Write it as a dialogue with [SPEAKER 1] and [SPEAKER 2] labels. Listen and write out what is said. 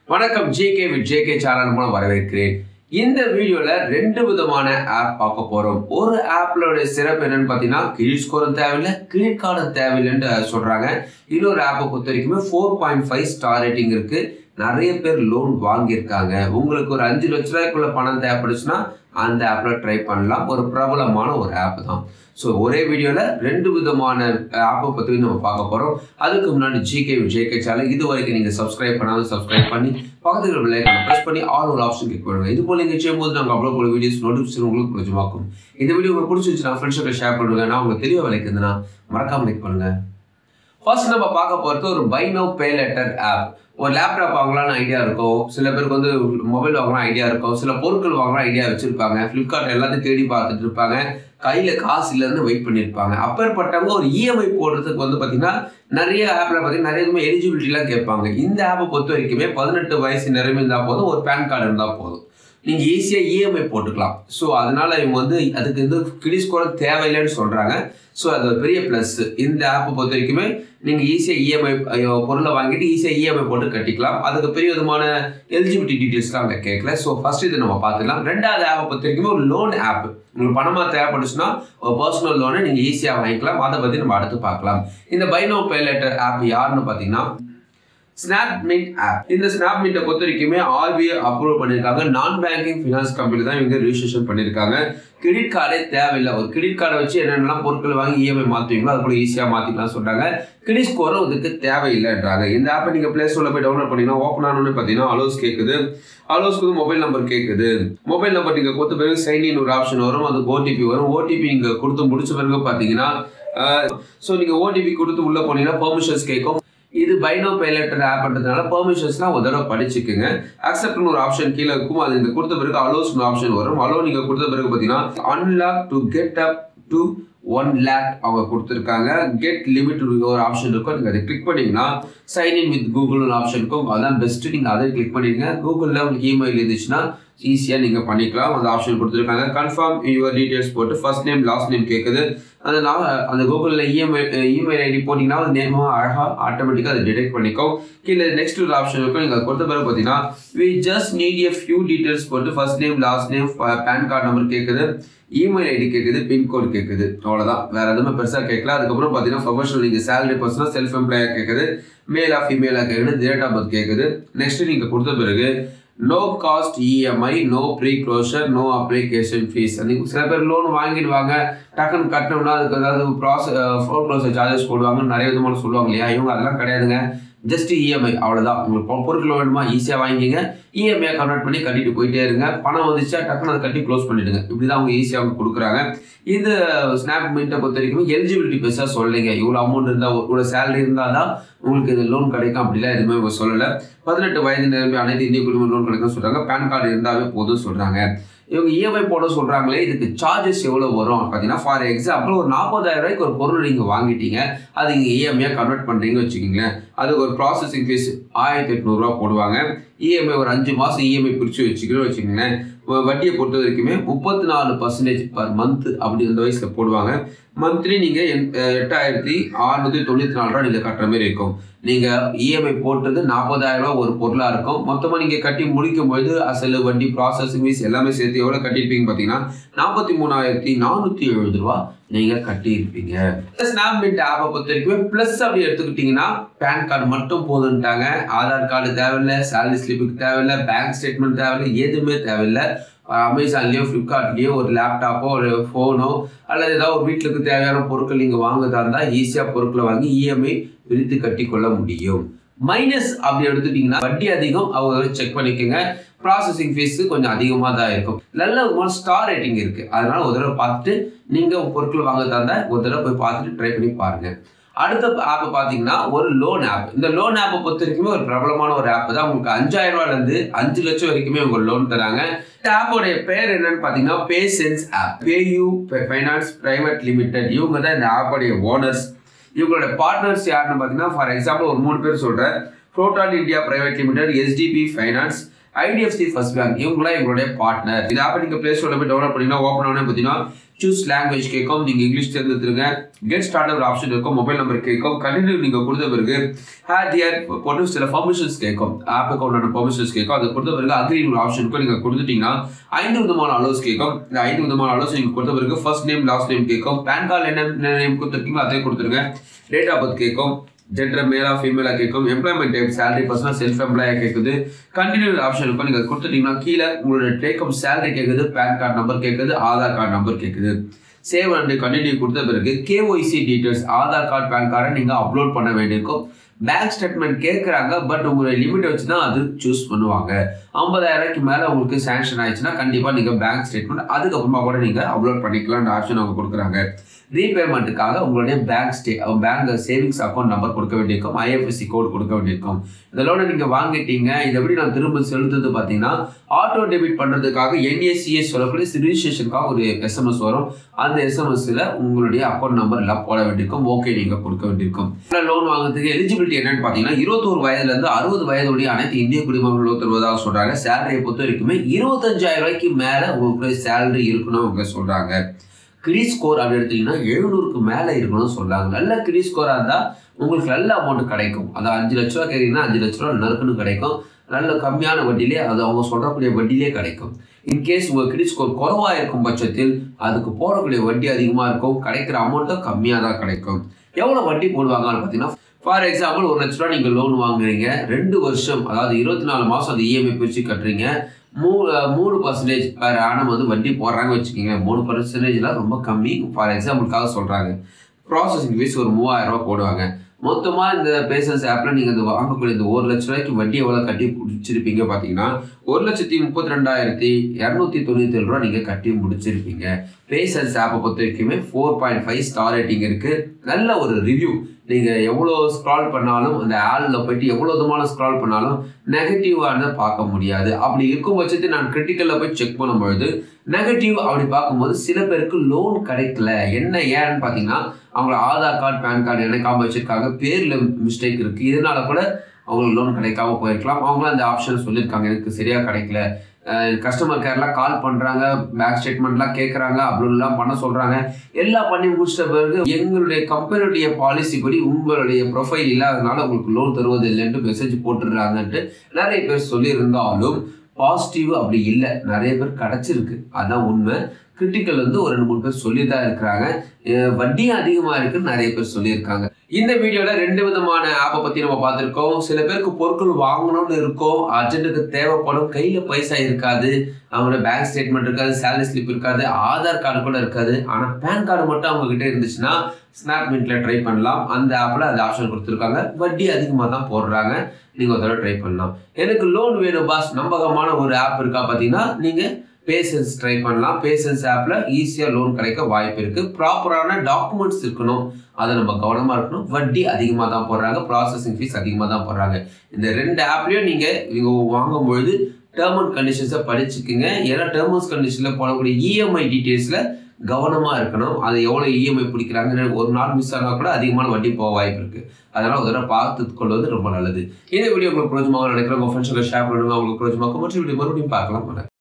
[SPEAKER 1] வணக்கம் JK with JK channel மூலம் வரவேற்கிறேன் இந்த வீடியோல ரெண்டு விதமான ஆப் பார்க்க போறோம் ஒரு ஆப்லோட சிறப்பு என்னன்னு பார்த்தீங்கன்னா கிரெடிட் ஸ்கோரும் தேவையில்லை கிரெடிட் கார்டும் தேவையில்லைன்னு சொல்றாங்க இன்னொரு ஆப்பை பொறுத்த வரைக்குமே four point five star rating இருக்கு நிறைய பேர் லோன் வாங்கியிருக்காங்க உங்களுக்கு ஒரு அஞ்சு லட்ச ரூபாய்க்குள்ள பணம் தேவைப்படுச்சுன்னா அந்த ஆப்பில் ட்ரை பண்ணலாம் ஒரு பிரபலமான ஒரு ஆப் தான் ஸோ ஒரே வீடியோவில் ரெண்டு விதமான ஆப்பை பற்றி நம்ம பார்க்க போகிறோம் அதுக்கு முன்னாடி ஜிகே ஜேகே சேனல் இது வரைக்கும் நீங்கள் சப்ஸ்கிரைப் பண்ணாலும் சப்ஸ்கிரைப் பண்ணி பக்கத்தில் உள்ள லைக்கனை ப்ரெஸ் பண்ணி ஆல் ஒரு ஆப்ஷன் கிளிக் பண்ணுங்க இது போல் நீங்கள் செய்யும்போது நாங்கள் அவ்வளோ போல வீடியோஸ் நோட்டிஃபிகேஷன் உங்களுக்கு கொஞ்சமாக்கும் இந்த வீடியோ உங்களுக்கு பிடிச்சிருந்துச்சுன்னா ஃப்ரெண்ட்ஸோட ஷேர் பண்ணுங்க நான் உங்களுக்கு தெளிவாக விலைக்கு இருந்ததுன்னா மறக்காம லைக் பண்ணுங்க ஃபர்ஸ்ட் நம்ம பார்க்க போகிறது ஒரு buy now pay later app ஒரு லேப்டாப் வாங்கலாம்னு ஐடியா இருக்கும் சில பேருக்கு வந்து மொபைல் வாங்கலாம் ஐடியா இருக்கும் சில பொருட்கள் வாங்கலாம் ஐடியா வச்சிருப்பாங்க ஃப்ளிப்கார்ட் எல்லாத்தையும் தேடி பார்த்துட்டு இருப்பாங்க கையில் காசு இல்லைன்னு வெயிட் பண்ணியிருப்பாங்க அப்பேற்பட்டவங்க ஒரு இஎம்ஐ போடுறதுக்கு வந்து பார்த்தீங்கன்னா நிறைய ஆப்பில் பார்த்தீங்கன்னா நிறைய இதுமே எலிஜிபிலிட்டிலாம் கேட்பாங்க இந்த ஆப்பை பொறுத்த வரைக்குமே பதினெட்டு வயசு நிறைய இருந்தால் போதும் ஒரு பேன் கார்டு இருந்தால் போதும் நீங்கள் ஈஸியாக இஎம்ஐ போட்டுக்கலாம் ஸோ அதனால இவங்க வந்து அதுக்கு வந்து கிரெடிட் ஸ்கோர் தேவையில்லைன்னு சொல்கிறாங்க ஸோ அது ஒரு பெரிய ப்ளஸ் இந்த ஆப்பை பொறுத்த வரைக்குமே நீங்கள் ஈஸியாக இஎம்ஐ பொருளை வாங்கிட்டு ஈஸியாக இஎம்ஐ போட்டு கட்டிக்கலாம் அதுக்கு பெரிய விதமான எலிஜிபிலிட்டி டீட்டெயில்ஸ்லாம் அங்கே கேட்கல ஸோ ஃபர்ஸ்ட் இது நம்ம பார்த்துக்கலாம் ரெண்டாவது ஆப்பை பொறுத்த வரைக்குமே ஒரு லோன் ஆப் உங்களுக்கு பணமாக தேவைப்படுச்சுன்னா ஒரு பர்சனல் லோனை நீங்கள் ஈஸியாக வாங்கிக்கலாம் அதை பற்றி நம்ம அடுத்து பார்க்கலாம் இந்த பைனோ பே லெட்டர் ஆப் யாருன்னு பார்த்தீங்கன்னா ஸ்னாப்மிட் ஆப் இந்த ஸ்னாப்மிட்டை பொறுத்த வரைக்குமே ஆர்பிஐ அப்ரூவ் பண்ணியிருக்காங்க நான் பேங்கிங் ஃபினான்ஸ் கம்பெனி தான் இவங்க ரிஜிஸ்ட்ரேஷன் பண்ணியிருக்காங்க கிரெடிட் கார்டே தேவையில்லை ஒரு கிரெடிட் கார்டை வச்சு என்னென்னலாம் பொருட்கள் வாங்கி இஎம்ஐ மாற்றுவீங்களோ அது கூட ஈஸியாக மாற்றிக்கலாம் சொல்கிறாங்க கிரெடிட் ஸ்கோரும் இதுக்கு தேவையில்லைன்றாங்க இந்த ஆப்பை நீங்கள் பிளே ஸ்டோரில் போய் டவுன்லோட் பண்ணிங்கன்னா ஓப்பன் ஆனோன்னு பார்த்தீங்கன்னா அலோஸ் கேட்குது அலோஸ்க்கு வந்து மொபைல் நம்பர் கேட்குது மொபைல் நம்பர் நீங்கள் கொடுத்த பிறகு சைன் இன் ஒரு ஆப்ஷன் வரும் அதுக்கு ஓடிபி வரும் ஓடிபி நீங்கள் கொடுத்து முடிச்ச பிறகு பார்த்தீங்கன்னா ஸோ நீங்கள் ஓடிபி கொடுத்து உள்ளே போனீங்கன்னா பெர்மிஷன்ஸ் கேட்கும் இது பைனோ பைலட்டர் ஆப்ன்றதுனால பெர்மிஷன்ஸ்லாம் ஒரு தடவை படிச்சுக்குங்க அக்செப்ட்னு ஒரு ஆப்ஷன் கீழே இருக்கும் அது இந்த கொடுத்த பிறகு அலோஸ்னு ஆப்ஷன் வரும் அலோ நீங்கள் கொடுத்த பிறகு பார்த்தீங்கன்னா unlock to get up to one lakh அவங்க கொடுத்துருக்காங்க கெட் லிமிட் ஒரு ஆப்ஷன் இருக்கும் நீங்கள் அதை கிளிக் பண்ணீங்கன்னா சைன் இன் வித் கூகுள்னு ஆப்ஷன் இருக்கும் அதான் பெஸ்ட்டு நீங்கள் அதை கிளிக் பண்ணிடுங்க கூகுளில் உங்களுக்கு இமெயில் இருந்துச்சுன்னா ஈஸியாக நீங்கள் பண்ணிக்கலாம் அந்த ஆப்ஷன் கொடுத்துருக்காங்க கன்ஃபார்ம் யுவர் டீட்டெயில்ஸ் போட்டு ஃபர்ஸ்ட் நேம் லாஸ்ட் நேம் கேட்குது அதனால் அந்த கூகுளில் இஎம்ஐ இமெயில் ஐடி போட்டிங்கன்னா அது நேமாக அழகாக ஆட்டோமேட்டிக்காக அதை டிடெக்ட் பண்ணிக்கும் கீழே நெக்ஸ்ட் ஒரு ஆப்ஷன் இருக்கும் நீங்கள் கொடுத்த பிறகு பார்த்தீங்கன்னா we just need a few details போட்டு first name last name PAN card number கேட்குது இமெயில் ஐடி கேட்குது பின்கோட் கேட்குது அவ்வளோதான் வேற எதுவுமே பெருசாக கேட்கல அதுக்கப்புறம் பார்த்தீங்கன்னா ப்ரொஃபஷனல் நீங்கள் சேலரி பர்சனாக செல்ஃப் எம்ப்ளாயாக கேட்குது மேலா ஃபீமேலாக கேட்குது டேட் ஆஃப் பர்த் கேட்குது நெக்ஸ்ட் நீங்கள் கொடுத்த பிறகு no cost EMI no pre closure no application fees நீங்கள் சில பேர் லோன் வாங்கிடுவாங்க டக்குன்னு கட்டணும்னா அதுக்கு ஏதாவது ப்ராசஸ் ஃபோர் க்ளோசர் சார்ஜஸ் போடுவாங்க நிறைய விதமான சொல்லுவாங்க இல்லையா இவங்க அதெல்லாம் கிடையாதுங்க ஜஸ்ட் இஎம்ஐ அவ்வளோதான் உங்களுக்கு பொருட்கள் வேணுமா ஈஸியாக வாங்கிக்கிங்க இஎம்ஐ கன்வெர்ட் பண்ணி கட்டிட்டு போயிட்டே இருங்க பணம் வந்துச்சா டக்குன்னு அதை கட்டி க்ளோஸ் பண்ணிடுங்க இப்படி தான் அவங்க ஈஸியாக அவங்க கொடுக்குறாங்க இந்த ஸ்னாப் மின்ட்டை பொறுத்த வரைக்கும் எலிஜிபிலிட்டி பெருசாக சொல்லலைங்க இவ்வளோ அமௌண்ட் இருந்தால் இவ்வளோ சேலரி இருந்தால் தான் உங்களுக்கு இந்த லோன் கிடைக்கும் அப்படிலாம் எதுவுமே இவங்க சொல்லலை பதினெட்டு வயது நிரம்பி அனைத்து இந்திய குடும்ப லோன் கிடைக்கும் சொல்கிறாங்க பேன் கார்டு இருந்தாவே போதும் சொல்கிறாங்க இவங்க இஎம்ஐ போட சொல்கிறாங்களே இதுக்கு சார்ஜஸ் எவ்வளோ வரும் பார்த்தீங்கன்னா ஃபார் எக்ஸாம்பிள் ஒரு நாற்பதாயிரம் ரூபாய்க்கு ஒரு பொருள் நீங்கள் வாங்கிட்டீங்க அது இங்கே இஎம்ஐயாக கன்வெர்ட் பண்ணுறீங்கன்னு வச்சுக்கிங்களேன் அதுக்கு ஒரு ப்ராசஸிங் ஃபீஸ் ஆயிரத்தி எட்நூறுரூவா போடுவாங்க இஎம்ஐ ஒரு அஞ்சு மாதம் இஎம்ஐ பிரித்து வச்சுக்கணும் வச்சுக்கோங்களேன் வட்டியை பொறுத்த வரைக்குமே முப்பத்தி நாலு பர்சன்டேஜ் பர் மந்த் அப்படி இந்த வயசில் போடுவாங்க மந்த்லி நீங்கள் எட்டாயிரத்தி அறுநூற்றி தொண்ணூற்றி நாலு ரூபா நீங்கள் கட்டுற மாதிரி இருக்கும் நீங்கள் இஎம்ஐ போட்டது நாற்பதாயிரம் ரூபா ஒரு பொருளாக இருக்கும் மொத்தமாக நீங்கள் கட்டி முடிக்கும் பொழுது அசல் வட்டி ப்ராசஸிங் ஃபீஸ் எல்லாமே சேர்த்து எவ்வளோ கட்டியிருப்பீங்க பார்த்தீங்கன்னா நாற்பத்தி மூணாயிரத்தி நானூற்றி எழுபது ரூபா நீங்கள் கட்டியிருப்பீங்க ஸ்னாப் மின்ட் ஆப்பை பொறுத்த வரைக்கும் ப்ளஸ் அப்படி எடுத்துக்கிட்டிங்கன்னா பேன் கார்டு மட்டும் போதுன்ட்டாங்க ஆதார் கார்டு தேவையில்லை சேலரி ஸ்லிப்புக்கு தேவையில்லை பேங்க் ஸ்டேட்மெண்ட் தேவையில்லை எதுவுமே தேவையில்லை அமேசான்லேயோ ஃப்ளிப்கார்ட்லேயோ ஒரு லேப்டாப்போ ஒரு ஃபோனோ அல்லது ஏதாவது ஒரு வீட்டுக்கு தேவையான பொருட்கள் நீங்கள் வாங்குறதா இருந்தால் ஈஸியாக பொருட்களை வாங்கி இஎம்ஐ பிரித்து கட்டி கொள்ள முடியும் மைனஸ் அப்படி எடுத்துட்டிங்கன்னா வட்டி அதிகம் அவங்க செக் பண்ணிக்கோங்க ப்ராசஸிங் ஃபீஸ் கொஞ்சம் அதிகமாக தான் இருக்கும் நல்ல ஒரு ஸ்டார் ரேட்டிங் இருக்குது அதனால ஒரு தடவை பார்த்துட்டு நீங்கள் பொருட்கள் வாங்க தந்தா ஒரு தடவை போய் பார்த்துட்டு ட்ரை பண்ணி பாருங்கள் அடுத்த ஆப்பை பார்த்தீங்கன்னா ஒரு லோன் ஆப் இந்த லோன் ஆப்பை பொறுத்த வரைக்குமே ஒரு பிரபலமான ஒரு ஆப் தான் உங்களுக்கு அஞ்சாயிரம் ரூபாயிலேருந்து அஞ்சு லட்சம் வரைக்குமே உங்க லோன் தராங்க இந்த ஆப்போடைய பேர் என்னன்னு பார்த்தீங்கன்னா PaySense app PayU finance private limited இவங்க தான் இந்த ஆப்போடைய ஓனர்ஸ் இவங்களோட பார்ட்னர்ஸ் யாருன்னு பார்த்தீங்கன்னா ஃபார் எக்ஸாம்பிள் ஒரு மூணு பேர் சொல்கிறேன் ஃப்ரோட்டான் இந்தியா பிரைவேட் லிமிடெட் எஸ்டிபி ஃபைனான்ஸ் ஐடிஎஃப்சி ஃபர்ஸ்ட் பேங்க் இவங்களாம் எங்களுடைய பார்ட்னர் இந்த ஆப்பை நீங்கள் பிளே ஸ்டோரில் போய் டவுன்லோட் பண்ணிங்கன்னா ஓப்பன் ஆனே பார்த்தீங்கன்னா சூஸ் லாங்குவேஜ் கேட்கும் நீங்கள் இங்கிலீஷ் தேர்ந்தெடுத்துருங்க கெட் ஸ்டார்ட் ஒரு ஆப்ஷன் இருக்கும் மொபைல் நம்பர் கேட்கும் கண்டினியூ நீங்கள் கொடுத்த பிறகு ஹேட் இயர் போட்டு சில பர்மிஷன்ஸ் கேட்கும் ஆப்புக்கு உண்டான பர்மிஷன்ஸ் கேட்கும் அதை கொடுத்த பிறகு அக்ரி ஒரு ஆப்ஷன் இருக்கும் நீங்கள் கொடுத்துட்டீங்கன்னா ஐந்து விதமான அலோஸ் கேட்கும் இந்த ஐந்து விதமான அலோஸ் நீங்கள் கொடுத்த பிறகு ஃபர்ஸ்ட் நேம் லாஸ்ட் நேம் கேட்கும் பேன் கார்டு என்ன நேம் கொடுத்துருக்கீங்களோ அதே கொடுத்துருங்க டேட் ஆஃப் பர்த் கேட்கும் ஜெண்டர் மேலா ஃபீமேலா கேட்கும் எம்ப்ளாய்மெண்ட் டைப் சேலரி பர்சனா செல்ஃப் எம்ப்ளாயா கேட்குது கண்டினியூ ஆப்ஷன் இருக்கும் நீங்கள் கொடுத்துட்டீங்கன்னா கீழே உங்களோட டேக்கம் சேலரி கேட்குது பேன் கார்டு நம்பர் கேட்குது ஆதார் கார்டு நம்பர் கேட்குது சேவ் அண்ட் கண்டினியூ கொடுத்த பிறகு KYC details Aadhaar card PAN கார்டை நீங்கள் அப்லோட் பண்ண வேண்டியிருக்கும் பேங்க் ஸ்டேட்மெண்ட் கேட்குறாங்க பட் உங்களுடைய லிமிட் வச்சு தான் அது சூஸ் பண்ணுவாங்க ஐம்பதாயிரம் ரூபாய்க்கு மேலே உங்களுக்கு சேங்ஷன் ஆயிடுச்சுன்னா கண்டிப்பாக நீங்கள் பேங்க் ஸ்டேட்மெண்ட் அதுக்கப்புறமா கூட நீங்கள் அப்லோட் பண்ணிக்கலாம்னு ஆப்ஷன் அவங்க கொடுக்குறாங்க ரீபேமெண்ட்டுக்காக உங்களுடைய பேங்க் ஸ்டே பேங்க் சேவிங்ஸ் அக்கௌண்ட் நம்பர் கொடுக்க வேண்டியிருக்கும் ஐஎஃப்எஸ்சி கோட் கொடுக்க வேண்டியிருக்கும் இந்த லோனை நீங்கள் வாங்கிட்டீங்க இதை எப்படி நான் திரும்ப செலுத்துறது பார்த்தீங்கன்னா ஆட்டோ டெபிட் பண்ணுறதுக்காக என்ஏசிஎஸ் சொல்லக்கூடிய ரிஜிஸ்ட்ரேஷனுக்காக ஒரு எஸ்எம்எஸ் வரும் அந்த எஸ்எம்எஸ்ல உங்களுடைய அக்கௌண்ட் நம்பர் எல்லாம் போட வேண்டியிருக்கும் ஓகே நீங்கள் கொடுக்க வேண்டியிருக்கும் லோன் வாங்குறதுக்கு எலிஜிபிலிட்டி என்னன்னு பார்த்தீங்கன்னா இருபத்தோரு வயதுலேருந்து அறுபது வயதுடைய அனைத்து இந்திய குடிமகன்களும் தருவதாக சொல்கிறாங்க சேலரியை பொறுத்த வரைக்குமே இருபத்தஞ்சாயிரம் ரூபாய்க்கு மேலே உங்களுக்கு சேலரி இருக்கணும் அவங்க சொல்கிறாங்க கிரெடிட் ஸ்கோர் அப்படி எடுத்தீங்கன்னா எழுநூறுக்கு மேலே இருக்கணும்னு சொல்கிறாங்க நல்ல கிரெடிட் ஸ்கோராக இருந்தால் உங்களுக்கு நல்ல அமௌண்ட் கிடைக்கும் அது அஞ்சு லட்ச ரூபா கேட்குறீங்கன்னா அஞ்சு லட்ச ரூபா நறுக்குன்னு கிடைக்கும் நல்ல கம்மியான வட்டியிலே அது அவங்க சொல்கிறக்கூடிய வட்டியிலே கிடைக்கும் இன்கேஸ் உங்கள் கிரெடிட் ஸ்கோர் குறவாக இருக்கும் பட்சத்தில் அதுக்கு போடக்கூடிய வட்டி அதிகமாக இருக்கும் கிடைக்கிற அமௌண்ட்டும் கம்மியாக தான் கிடைக்கும் எவ்வளோ வட்டி போடுவாங்கன்னு பார்த்தீங்கன்னா ஃபார் எக்ஸாம்பிள் ஒரு லட்ச ரூபா நீங்கள் லோன் வாங்குறீங்க ரெண்டு வருஷம் அதாவது இருபத்தி நாலு மாதம் அந்த இஎம்ஐ பிரித்து கட்டுறீங்க மூணு மூணு பர்சன்டேஜ் வேறு ஆனம் வந்து வட்டி போடுறாங்க வச்சுக்கோங்க மூணு பர்சன்டேஜ்லாம் ரொம்ப கம்மி ஃபார் எக்ஸாம்பிளுக்காக சொல்கிறாங்க ப்ராசஸிங் ஃபீஸ் ஒரு மூவாயிரம் ரூபா போடுவாங்க மொத்தமாக இந்த பேசன்ஸ் ஆப்பில் நீங்கள் இந்த வாங்கக்கூடிய இந்த ஒரு லட்ச ரூபாய்க்கு வட்டி எவ்வளோ கட்டி முடிச்சிருப்பீங்க பார்த்தீங்கன்னா ஒரு லட்சத்தி முப்பத்தி ரெண்டாயிரத்தி இரநூத்தி தொண்ணூற்றி ரூபா நீங்கள் கட்டி முடிச்சிருப்பீங்க பேசன்ஸ் ஆப்பை பொறுத்த வரைக்குமே four point five star rating இருக்குது நல்ல ஒரு ரிவ்யூ நீங்கள் எவ்வளோ ஸ்க்ரால் பண்ணாலும் அந்த ஆளில் போயிட்டு எவ்வளோ விதமான ஸ்க்ரால் பண்ணாலும் நெகட்டிவான பார்க்க முடியாது அப்படி இருக்கும் பட்சத்தில் நான் கிரிட்டிக்கலில் போய் செக் பண்ணும்பொழுது நெகட்டிவ் அப்படி பார்க்கும்போது சில பேருக்கு லோன் கிடைக்கல என்ன ஏன்னு பார்த்தீங்கன்னா அவங்கள ஆதார் கார்டு பேன் கார்டு இணைக்காம வச்சிருக்காங்க பேரில் மிஸ்டேக் இருக்குது இதனால கூட அவங்களுக்கு லோன் கிடைக்காம போயிருக்கலாம் அவங்களும் அந்த ஆப்ஷன் சொல்லியிருக்காங்க எனக்கு சரியாக கிடைக்கல கஸ்டமர் கேர்லாம் கால் பண்ணுறாங்க பேங்க் ஸ்டேட்மெண்ட்லாம் கேட்குறாங்க அப்லோட்லாம் பண்ண சொல்கிறாங்க எல்லாம் பண்ணி முடிச்சிட்ட பிறகு எங்களுடைய கம்பெனியுடைய பாலிசி படி உங்களுடைய ப்ரொஃபைல் இல்லாதனால உங்களுக்கு லோன் தருவது இல்லைன்ட்டு மெசேஜ் போட்டுடுறாங்கன்ட்டு நிறைய பேர் சொல்லியிருந்தாலும் பாசிட்டிவ் அப்படி இல்லை நிறைய பேர் கிடச்சிருக்கு அதான் உண்மை கிரிட்டிக்கல் வந்து ஒரு ரெண்டு மூணு பேர் சொல்லி தான் இருக்கிறாங்க வட்டியும் அதிகமாக இருக்குன்னு நிறைய பேர் சொல்லியிருக்காங்க இந்த வீடியோவில் ரெண்டு விதமான ஆப்பை பற்றி நம்ம பார்த்துருக்கோம் சில பேருக்கு பொருட்கள் வாங்கணும்னு இருக்கும் அர்ஜென்ட்டுக்கு தேவைப்படும் கையில் பைசா இருக்காது அவங்களோட பேங்க் ஸ்டேட்மெண்ட் இருக்காது சேலரி ஸ்லிப் இருக்காது ஆதார் கார்டு கூட இருக்காது ஆனால் பேன் கார்டு மட்டும் அவங்க கிட்ட இருந்துச்சுன்னா ஸ்னாப் மின்ட்ல ட்ரை பண்ணலாம் அந்த ஆப்பில் அந்த ஆப்ஷன் கொடுத்துருக்காங்க வட்டி அதிகமாக தான் போடுறாங்க நீங்கள் ஒரு தடவை ட்ரை பண்ணலாம் எனக்கு லோன் வேணும் பாஸ் நம்பகமான ஒரு ஆப் இருக்கா பார்த்தீங்கன்னா நீங்கள் பேசன்ஸ் ட்ரை பண்ணலாம் பேசன்ஸ் ஆப்பில் ஈஸியாக லோன் கிடைக்க வாய்ப்பு இருக்குது ப்ராப்பரான டாக்குமெண்ட்ஸ் இருக்கணும் அதை நம்ம கவனமாக இருக்கணும் வட்டி அதிகமாக தான் போடுறாங்க ப்ராசஸிங் ஃபீஸ் அதிகமாக தான் போடுறாங்க இந்த ரெண்டு ஆப்லேயும் நீங்கள் நீங்கள் வாங்கும்பொழுது டேர்ம் அண்ட் கண்டிஷன்ஸை படிச்சுக்குங்க ஏன்னா டேர்ம் அண்ட் கண்டிஷனில் போடக்கூடிய இஎம்ஐ டீட்டெயில்ஸில் கவனமாக இருக்கணும் அது எவ்வளோ இஎம்ஐ பிடிக்கிறாங்க ஒரு நாள் மிஸ் ஆனால் கூட அதிகமான வட்டி போக வாய்ப்பு இருக்குது அதனால் ஒரு தடவை பார்த்து கொள்வது ரொம்ப நல்லது இந்த வீடியோ உங்களுக்கு பிரோஜமாக நினைக்கிறேன் உங்கள் ஃப்ரெண்ட்ஸுக்கு ஷேர் பண்ணுங்க உங்களுக்கு பிரோஜமாக மற்ற வீடியோ மறுபடியும் பார்க்கலாம்